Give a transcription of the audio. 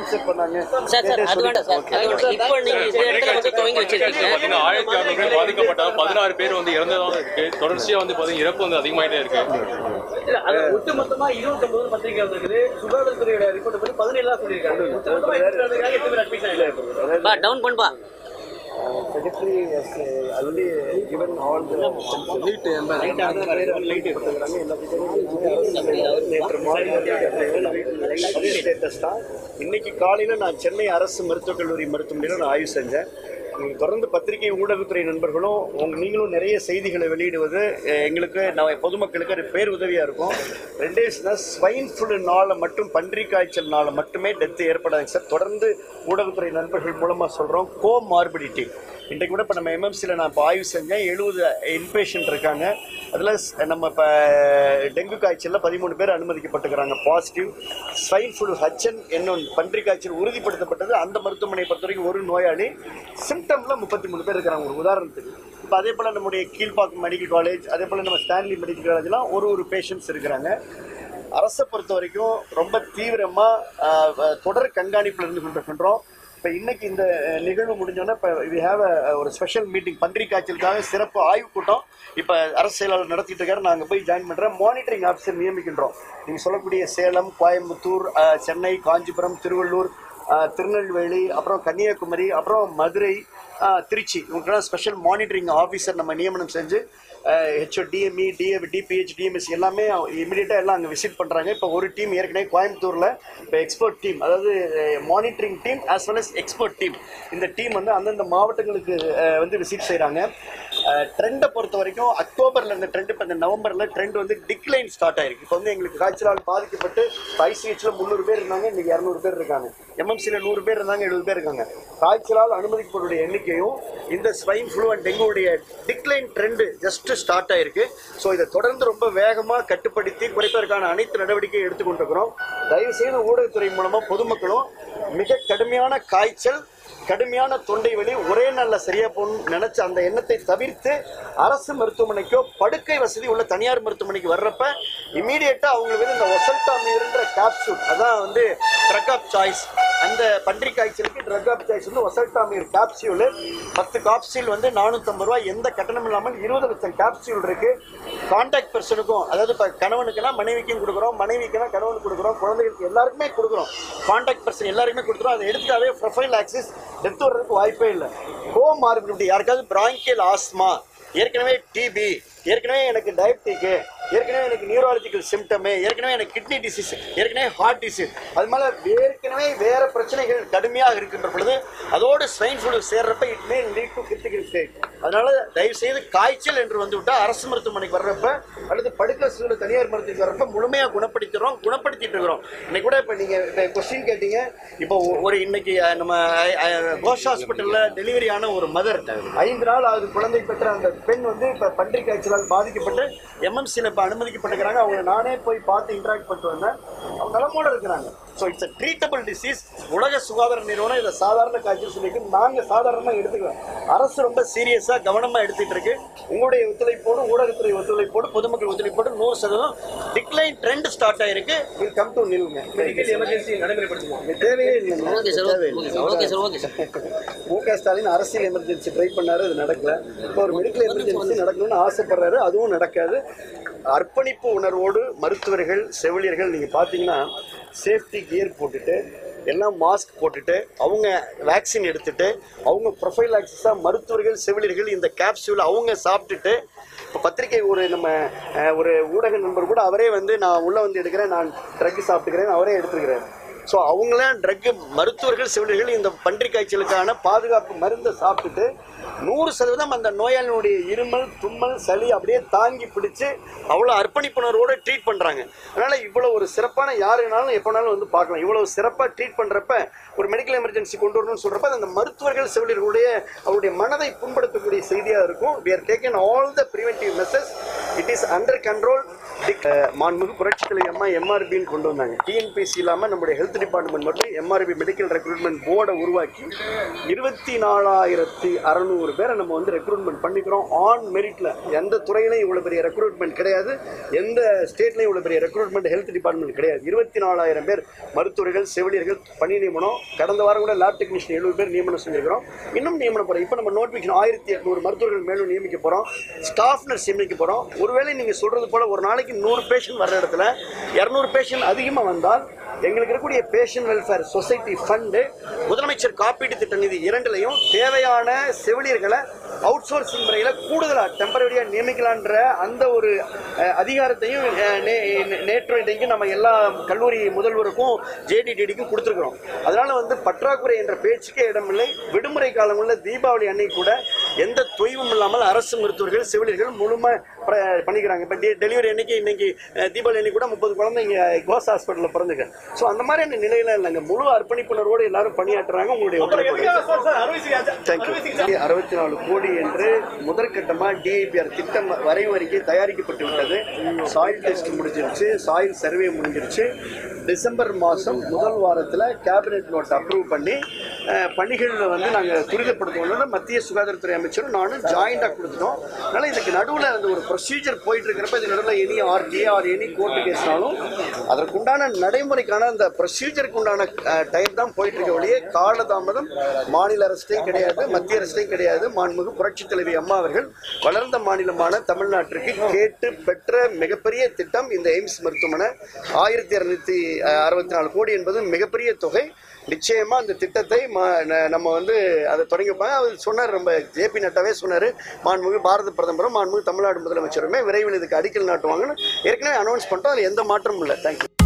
Sponsor பண்ணாங்க sir sir அது வேண்டாம் சார் அது வேண்டாம் இப்போ நீங்க இந்த இடத்துல வந்து துவங்கி வச்சிருக்கீங்க பாத்தீங்கன்னா ஆயிரத்தி அறுநூறு பேர் பாதிக்கப்பட்ட பதினாறு பேர் வந்து இறந்ததாக இருக்கு தொடர்ச்சியா வந்து பாத்தீங்கன்னா இறப்பு வந்து அதிகமாயிட்டே இருக்கு இல்ல, அது ஒட்டுமொத்தமா இருபத்தொன்பது பத்திரிகை வந்திருக்குது சுகாதாரத்துறையோட ரிப்போர்ட் படி பதினேழு சொல்லியிருக்காங்க ஒட்டுமொத்தமா இருபத்தி எட்டு பேர் அட்மிட் ஆகிருக்காங்க பா டவுன் பண்ணுப்பா secretary already given all the light நேற்று மாலை அதே ஸ்டேட்டஸ் தான் இன்னைக்கு காலையில் நான் சென்னை அரசு மருத்துவக் கல்லூரி மருத்துவமனையில் நான் ஆய்வு செஞ்சேன் நீங்க தொடர்ந்து பத்திரிகை ஊடகத்துறை நண்பர்களும் உங்க நீங்களும் நிறைய செய்திகளை வெளியிடுவது அஹ், எங்களுக்கு நான் பொதுமக்களுக்கு அது பேர் உதவியா இருக்கும் ரெண்டே ஸ்வைன் ஃப்ளூனால மட்டும் பன்றி காய்ச்சல்னால மட்டுமே டெத் ஏற்படாதுங்க சார் தொடர்ந்து ஊடகத்துறை நண்பர்கள் மூலமா சொல்றோம் கோ மார்பிடிட்டி இன்றைக்கு கூட இப்போ நம்ம எம்எம்சியில் நான் இப்போ ஆய்வு செஞ்சேன் எழுபது இன்பேஷண்ட் இருக்காங்க அதில் நம்ம இப்போ டெங்கு காய்ச்சலில் பதிமூணு பேர் அனுமதிக்கப்பட்டிருக்கிறாங்க பாசிட்டிவ் ஸ்வைன் ஃப்ளூ ஹச்என் என்னும் பன்றி காய்ச்சல் உறுதிப்படுத்தப்பட்டது அந்த மருத்துவமனையை பொறுத்த வரைக்கும் ஒரு நோயாளி சிம்டமில் முப்பத்தி மூணு பேர் இருக்கிறாங்க ஒரு உதாரணத்துக்கு இப்போ அதே போல் நம்முடைய கீழ்ப்பாக்கம் மெடிக்கல் காலேஜ் அதே போல் நம்ம ஸ்டான்லி மெடிக்கல் காலேஜ்லாம் ஒரு ஒரு பேஷண்ட்ஸ் இருக்கிறாங்க அரசை பொறுத்த வரைக்கும் ரொம்ப தீவிரமாக தொடர் கண்காணிப்பில் இருந்து கொண்டிருக்கின்றோம் இப்போ இன்னைக்கு இந்த அஹ், நிகழ்வு முடிஞ்சோன்னா இப்போ வி ஹேவ் ஒரு ஸ்பெஷல் மீட்டிங் பன்றி காய்ச்சலுக்காக சிறப்பு ஆய்வுக் கூட்டம் இப்போ அரசு செயலாளர் நடத்திட்டு இருக்காரு நாங்கள் போய் ஜாயின் பண்ணுறோம் மானிட்டரிங் ஆஃபீஸர் நியமிக்கின்றோம் நீங்கள் சொல்லக்கூடிய சேலம் கோயம்புத்தூர் அஹ், சென்னை காஞ்சிபுரம் திருவள்ளூர் அஹ், திருநெல்வேலி அப்புறம் கன்னியாகுமரி அப்புறம் மதுரை அஹ், திருச்சி இவங்களுக்கெல்லாம் ஸ்பெஷல் மானிட்டரிங் ஆஃபீஸர் நம்ம நியமனம் செஞ்சு HO DME DA DPH DMS எல்லாமே இமீடியட்டாக எல்லாம் அங்கே விசிட் பண்ணுறாங்க இப்போ ஒரு டீம் ஏற்கனவே கோயம்புத்தூரில் இப்போ எக்ஸ்பர்ட் டீம் அதாவது monitoring team as well as expert team இந்த டீம் வந்து அந்தந்த மாவட்டங்களுக்கு அஹ், வந்து விசிட் செய்கிறாங்க ட்ரெண்டை பொறுத்த வரைக்கும் அக்டோபரில் இந்த ட்ரெண்ட் இப்போ இந்த நவம்பரில் ட்ரெண்ட் வந்து டிக்ளைன் ஸ்டார்ட் ஆயிருக்கு இப்போ வந்து எங்களுக்கு காய்ச்சலால் பாதிக்கப்பட்டு ஐசிஹெச்சில் முந்நூறு பேர் இருந்தாங்க இன்னைக்கு இரநூறு பேர் இருக்காங்க எம்எம்சியில் நூறு பேர் இருந்தாங்க எழுபது பேர் இருக்காங்க காய்ச்சலால் அனுமதிக்கப்படைய எண்ணிக்கையும் இந்த ஸ்வைன் ஃப்ளூ அண்ட் டெங்குடைய டிக்ளைன் ட்ரெண்டு ஜஸ்ட் ஸ்டார்ட் ஆயிருக்கு ஸோ இதை தொடர்ந்து ரொம்ப வேகமாக கட்டுப்படுத்தி குறைப்பதற்கான அனைத்து நடவடிக்கையும் எடுத்துக்கொண்டிருக்கிறோம் தயவு செய்து ஊடகத்துறை மூலமாக பொதுமக்களும் மிக கடுமையான காய்ச்சல் கடுமையான தொண்டை வலி ஒரே நாளில் சரியா போகணும்னு நினைச்ச அந்த எண்ணத்தை தவிர்த்து அரசு மருத்துவமனைக்கோ படுக்கை வசதி உள்ள தனியார் மருத்துவமனைக்கு வர்றப்ப இமீடியட்டா அவங்களுக்கு வந்து இந்த ஒசல்டாமியர்ன்ற கேப்சூல் அதான் வந்து ட்ரக் ஆஃப் சாய்ஸ் அந்த பன்றி காய்ச்சலுக்கு ட்ரக் ஆஃப் சாய்ஸ் வந்து ஒசல்டாமியர் கேப்சியூல் பத்து காப்சியூல் வந்து நானூற்றம்பது ரூபாய் எந்த கட்டணம் இல்லாமல் இருபது லட்சம் கேப்சியூல் இருக்கு கான்டாக்ட் பர்சனுக்கும் அதாவது இப்போ கணவனுக்குனா மனைவிக்கும் கொடுக்குறோம் மனைவிக்குனா கணவனுக்கு கொடுக்குறோம் குழந்தைகளுக்கு எல்லாருக்குமே கொடுக்குறோம் கான்டாக்ட் பர்சன் எல்லாருக்குமே கொடுக்குறோம் அதை எடுத்துட்டாவே ப்ரொஃபைல் ஆக்சிஸ் டெத் வர்றதுக்கு வாய்ப்பே இல்லை ஹோம் மார்பிலிட்டி யாருக்காவது பிராங்கியல் ஆஸ்மா ஏற்கனவே டிபி ஏற்கனவே எனக்கு டயபிட்டிக்கு ஏற்கனவே எனக்கு நியூராலஜிக்கல் சிம்டமு ஏற்கனவே எனக்கு கிட்னி டிசீஸ் ஏற்கனவே ஹார்ட் டிசீஸ் அது மாதிரி ஏற்கனவே வேற பிரச்சனைகள் கடுமையாக இருக்கின்ற பொழுது அதோடு ஸ்வைன் ஃப்ளூ சேர்றப்ப it may lead to critical state அதனால தயவு செய்து காய்ச்சல் என்று வந்து விட்டா அரசு மருத்துவமனைக்கு வர்றப்ப அல்லது படுக்கை சூழல் தனியார் மருத்துவமனைக்கு வர்றப்ப முழுமையாக குணப்படுத்திடுறோம் குணப்படுத்திட்டு இருக்கிறோம் இன்னைக்கு கூட இப்போ நீங்கள் இப்போ கொஸ்டின் கேட்டீங்க இப்போ ஒ- ஒரு இன்னைக்கு அஹ், நம்ம அஹ், அஹ், கோஷ் ஹாஸ்பிட்டலில் டெலிவரி ஆன ஒரு மதர் ஐந்து நாள் ஆகுது குழந்தை பெற்ற அந்த பெண் வந்து இப்போ பன்றி காய்ச்சலால் பாதிக்கப்பட்டு எம்எம்சியில் இப்போ அனுமதிக்கப்பட்டிருக்கிறாங்க அவங்க நானே போய் பார்த்து இன்ட்ராக்ட் பண்ணிட்டு வந்தேன் அவங்க நலமோட இருக்கிறாங்க so it's a treatable disease உலக சுகாதார நிறுவனம் இதை சாதாரண காய்ச்சல் சொல்லிட்டு நாங்கள் சாதாரணமாக எடுத்துக்கிறோம் அரசு ரொம்ப சீரியஸாக கவனமாக எடுத்துட்டு இருக்கு உங்களுடைய ஒத்துழைப்போடு ஊடகத்துறை ஒத்துழைப்போடு பொதுமக்கள் ஒத்துழைப்போடு நூறு சதவீதம் டிக்ளைன் ட்ரெண்ட் ஸ்டார்ட் ஆயிருக்கு வில் கம் டு நில்லுங்க மெடிக்கல் எமர்ஜென்சி நடைமுறைப்படுத்துவோம் தேவையே இல்லைங்க ஓகே சார் தேவையில்லை okay sir okay sir okay sir Mu Ka Stalin அரசியல் எமர்ஜென்சி ட்ரை பண்ணாரு அது நடக்கல இப்போ ஒரு மெடிக்கல் எமர்ஜென்சி நடக்கணும்னு ஆசைப்படுறாரு அதுவும் நடக்காது அர்ப்பணிப்பு உணர்வோடு மருத்துவர்கள் செவிலியர்கள் நீங்கள் பார்த்தீங்கன்னா சேஃப்டி கியர் போட்டுட்டு எல்லாம் மாஸ்க் போட்டுட்டு அவங்க வேக்சின் எடுத்துட்டு அவங்க ப்ரொஃபைல் ஆக்சிஸாக மருத்துவர்கள் செவிலியர்கள் இந்த கேப்சூல் அவங்க சாப்பிட்டுட்டு இப்போ பத்திரிகை ஒரு நம்ம அஹ், ஒரு ஊடக நண்பர் கூட அவரே வந்து நான் உள்ளே வந்து எடுக்கிறேன் நான் ட்ரக் சாப்பிட்டுக்கிறேன் அவரே எடுத்துக்கிறேன் ஸோ அவங்களாம் ட்ரக்கு மருத்துவர்கள் செவிலியர்கள் இந்த பன்றி காய்ச்சலுக்கான பாதுகாப்பு மருந்தை சாப்பிட்டுட்டு நூறு சதவீதம் அந்த நோயாளியினுடைய இருமல் தும்மல் சளி அப்படியே தாங்கி பிடிச்சு அவ்வளோ அர்ப்பணிப்புணர்வோடு ட்ரீட் பண்ணுறாங்க அதனால் இவ்வளோ ஒரு சிறப்பான யாருனாலும் எப்போனாலும் வந்து பார்க்கலாம் இவ்வளோ சிறப்பாக ட்ரீட் பண்ணுறப்ப ஒரு மெடிக்கல் எமர்ஜென்சி கொண்டு வரணும்னு சொல்கிறப்ப அந்த மருத்துவர்கள் செவிலியர்களுடைய அவருடைய மனதை புண்படுத்தக்கூடிய செய்தியாக இருக்கும் we are taken all the preventive measures it is under control டிக்- அஹ், மாண்புமிகு புரட்சித் தலைவி அம்மா எம்ஆர்பின்னு கொண்டு வந்தாங்க டிஎன்பிசி இல்லாமல் நம்முடைய ஹெல்த் டிபார்ட்மெண்ட் மட்டும் எம்ஆர்பி மெடிக்கல் ரெக்ரூட்மெண்ட் போர்டை உருவாக்கி இருபத்தி நாலாயிரத்தி அறநூறு பேரை நம்ம வந்து ரெக்ரூட்மெண்ட் பண்ணிக்கிறோம் ஆன் மெரிட்ல எந்த துறையிலையும் இவ்வளோ பெரிய ரெக்ரூட்மெண்ட் கிடையாது எந்த ஸ்டேட்லையும் இவ்வளோ பெரிய ரெக்ரூட்மெண்ட் ஹெல்த் டிபார்ட்மெண்ட் கிடையாது இருபத்தி நாலாயிரம் பேர் மருத்துவர்கள் செவிலியர்கள் பணி நியமனம் கடந்த வாரம் கூட லேப் டெக்னீஷியன் எழுபது பேர் நியமனம் செஞ்சிருக்கிறோம் இன்னும் நியமனம் போகிறோம் இப்போ நம்ம நோட்டிஃபிகேஷன் ஆயிரத்தி எட்நூறு மருத்துவர்கள் மேலும் நியமிக்க போகிறோம் ஸ்டாஃப் நர்ஸ் நியமிக்க போகிறோம் ஒருவேளை நீங்கள் சொல்கிறது போல் ஒரு நாளைக்கு நூறு பேஷண்ட் வர்ற இடத்துல இரநூறு பேஷண்ட் அதிகமாக வந்தால் எங்களுக்கு இருக்கக்கூடிய பேஷண்ட் வெல்ஃபேர் சொசைட்டி ஃபண்டு முதலமைச்சர் காப்பீட்டு திட்ட நிதி இரண்டுலையும் தேவையான செவிலியர்களை அவுட் சோர்சிங் முறையில் கூடுதலாக டெம்பரரியாக நியமிக்கலான்ற அந்த ஒரு அஹ், அதிகாரத்தையும் அஹ், நே- நே- நேற்று இன்றைக்கு நம்ம எல்லா கல்லூரி முதல்வருக்கும் ஜேடிடிடிக்கும் கொடுத்துருக்குறோம் அதனால வந்து பற்றாக்குறை என்ற பேச்சுக்கே இடமில்லை விடுமுறை காலங்களில் தீபாவளி அன்னைக்கு கூட எந்த தொய்வும் இல்லாமல் அரசு மருத்துவர்கள் செவிலியர்கள் முழுமை ப- பண்ணிக்கிறாங்க இப்போ டெலிவரி அன்னைக்கு இன்னைக்கு அஹ், தீபாவளி அன்னைக்கு கூட முப்பது குழந்தைங்க கோஸ் ஹாஸ்பிட்டலில் பிறந்துங்க ஸோ அந்த மாதிரியான நிலையில இல்லைங்க முழு அர்ப்பணிப்புணர்வோடு எல்லாரும் பணியாற்றுறாங்க உங்களுடைய ஒத்துழைப்பு சார், சார், அறுவை சிகிச்சை. தேங்க்யூ அறுபத்தி நாலு கோடி என்று முதற்கட்டமாக டிஐபிஆர் திட்டம் வரைவு அறிக்கை தயாரிக்கப்பட்டு விட்டது சாயில் டெஸ்ட் முடிஞ்சிருச்சு சாயில் சர்வே முடிஞ்சிருச்சு டிசம்பர் மாதம் முதல் வாரத்தில் கேபினெட் நோட் அப்ரூவ் பண்ணி அஹ், பணிகளில் வந்து நாங்கள் துரிதப்படுத்தணும்னு மத்திய சுகாதாரத்துறை அமைச்சரும் நானும் ஜாயிண்டாக கொடுத்துட்டோம் அதனால் இதுக்கு நடுவில் அந்த ஒரு ப்ரொசீஜர் போயிட்டு இருக்கிறப்ப இது நடுவில் any RTA or any court கேஸ்னாலும் அதற்குண்டான நடைமுறைக்கான அந்த ப்ரொசீஜருக்கு உண்டான டைம் தான் போயிட்டு இருக்க வழியே காலதாமதம் மாநில அரசுலையும் கிடையாது மத்திய அரசுலையும் கிடையாது மாண்புமிகு புரட்சித் தலைவி அம்மா அவர்கள் வளர்ந்த மாநிலமான தமிழ்நாட்டிற்கு கேட்டு பெற்ற மிகப்பெரிய திட்டம் இந்த எய்ம்ஸ் மருத்துவமனை ஆயிரத்தி இரநூத்தி அறுபத்தி நாலு கோடி என்பது மிகப்பெரிய தொகை நிச்சயமா அந்த திட்டத்தை ம- ந- நம்ம வந்து அதை தொடங்கிப்பாங்க அவர் சொன்னார் ரொம்ப ஜேபி நட்டாவே சொன்னார் மாண்புமிகு பாரத பிரதமரும் மாண்புமிகு தமிழ்நாடு முதலமைச்சருமே விரைவில் இதுக்கு அடிக்கல் நாட்டுவாங்கன்னு ஏற்கனவே அனௌன்ஸ் பண்ணிட்டோம் அதில் எந்த மாற்றமும் இல்லை தேங்க்யூ